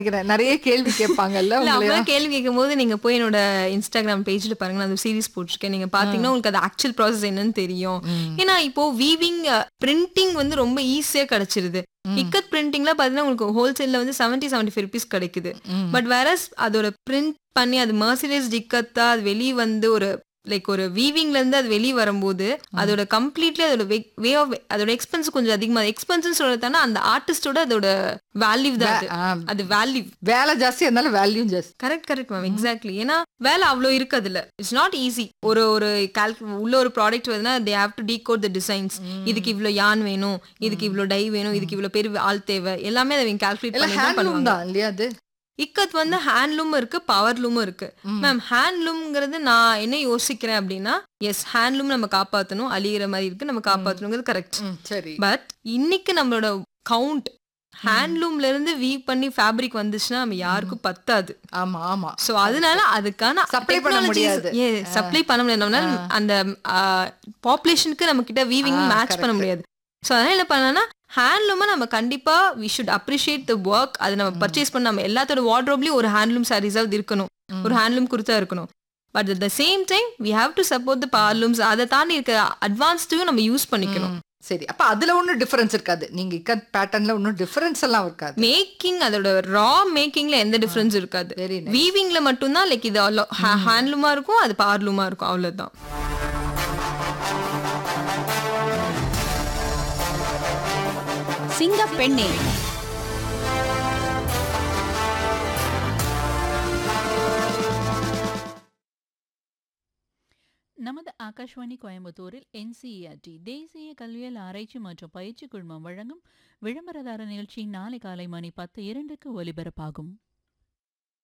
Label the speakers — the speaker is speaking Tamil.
Speaker 1: நினைக்கிறேன். நிறைய கேள்வி கேட்பாங்கல்ல
Speaker 2: இல்ல
Speaker 1: உங்களையா?
Speaker 2: அப்பதான் கேள்வி கேட்கும்போது நீங்க போய் என்னோட இன்ஸ்டாகிராம் பேஜ்ல பாருங்க நான் அந்த சீரிஸ் போட்டிருக்கேன் நீங்க பாத்தீங்கன்னா உங்களுக்கு அது ஆக்சுவல் ப்ராசஸ் என்னன்னு தெரியும் ஏன்னா இப்போ வீவிங் பிரிண்டிங் வந்து ரொம்ப ஈஸியா கிடைச்சிருது இக்கத் பிரிண்டிங்ல பாத்தீங்கன்னா உங்களுக்கு ஹோல்சேல்ல வந்து செவன்டி செவன்டி ஃபைவ் ருபீஸ் கிடைக்குது பட் வேற அதோட பிரிண்ட் பண்ணி அது மர்சிடைஸ் டிக்கத்தா அது வெளியே வந்து ஒரு லைக் ஒரு வீவிங்ல இருந்து அது வெளியே வரும்போது அதோட கம்ப்ளீட்லி அதோட வே ஆஃப் அதோட எக்ஸ்பென்ஸ் கொஞ்சம் அதிகமா எக்ஸ்பென்ஸ் சொல்றதானா அந்த ஆர்டிஸ்டோட அதோட வேல்யூ தான் அது.
Speaker 1: ஆ,
Speaker 2: அது வேல்யூ
Speaker 1: வேலை ஜாஸ்தி இருந்தாலும் வேல்யூ ஜாஸ்தி
Speaker 2: கரெக்ட் கரெக்ட் மேம் எக்ஸாக்ட்லி ஏன்னா வேலை அவ்வளோ இருக்கு அதுல இட்ஸ் நாட் ஈஸி ஒரு ஒரு கால்கு உள்ள ஒரு ப்ராடக்ட் வருதுன்னா they have to decode the designs இதுக்கு இவ்வளோ யான் வேணும் இதுக்கு இவ்வளோ டை வேணும் இதுக்கு இவ்வளோ பேர் ஆள் தேவை எல்லாமே அதை கால்குலேட்
Speaker 1: எல்லாம்
Speaker 2: பண்ணி தான்
Speaker 1: ஹேண்ட்லூம்
Speaker 2: பண்ணுவாங்க
Speaker 1: தான் இல்லையா அது
Speaker 2: இக்கத் வந்து ஹேண்ட்லூம் இருக்கு பவர்லூமும் இருக்கு மேம் ஹேண்ட்லூம்ங்கிறது நான் என்ன யோசிக்கிறேன் அப்படின்னா எஸ் ஹேண்ட்லூம் நம்ம காப்பாற்றணும் அழியிற மாதிரி இருக்கு நம்ம காப்பாற்றணுங்கிறது கரெக்ட்
Speaker 1: ம், சரி
Speaker 2: பட் இன்னைக்கு நம்மளோட கவுண்ட் ஹேண்ட்லூம்ல இருந்து வீவ் பண்ணி ஃபேப்ரிக் வந்துச்சுன்னா நம்ம யாருக்கும் பத்தாது
Speaker 1: ஆமா ஆமா
Speaker 2: சோ அதனால அதுக்கான
Speaker 1: Supply பண்ண முடியாது.
Speaker 2: சப்ளை பண்ண முடியாது நம்மளால அந்த பாப்புலேஷனுக்கு நம்ம கிட்ட வீவிங்
Speaker 1: ஆ,
Speaker 2: மேட்ச் பண்ண
Speaker 1: correct.
Speaker 2: முடியாது சோ அதனால என்ன பண்ணலாம்னா ஹேண்ட்லூமை நம்ம கண்டிப்பா we should appreciate the work அதை நம்ம பர்ச்சேஸ் பண்ண நம்ம எல்லாத்தோட வார்ட்ரோப்லயும் ஒரு ஹேண்ட்லூம் சாரீஸாவது இருக்கணும் ஒரு ஹேண்ட்லூம் குர்த்தா இருக்கணும் but at the same time we have to support the powerlooms அதை தாண்டி இருக்க அட்வான்ஸ்டையும் நம்ம யூஸ் பண்ணிக்கணும்
Speaker 1: ம், சரி அப்ப அதுல ஒண்ணும் டிஃபரன்ஸ் இருக்காது நீங்க இக்கத் பேட்டர்ன்ல ஒன்னும் டிஃபரன்ஸ் எல்லாம் இருக்காது
Speaker 2: மேக்கிங் அதோட ரா மேக்கிங்ல எந்த டிஃபரன்ஸ் இருக்காது
Speaker 1: வெரி நைஸ்
Speaker 2: வீவிங்ல மட்டும்தான் லைக் இது ஹேண்ட்லூமா இருக்கும் அது பார்லூமா இருக்கும் அவ்வளவுதான்
Speaker 3: சிங்கப்பெண்ணே நமது ஆகாஷ்வாணி கோயம்புத்தூரில் என்சிஇஆர்டி தேசிய கல்வியல் ஆராய்ச்சி மற்றும் பயிற்சி குழுமம் வழங்கும் விளம்பரதார நிகழ்ச்சி நாளை காலை மணி பத்து இரண்டுக்கு ஒலிபரப்பாகும்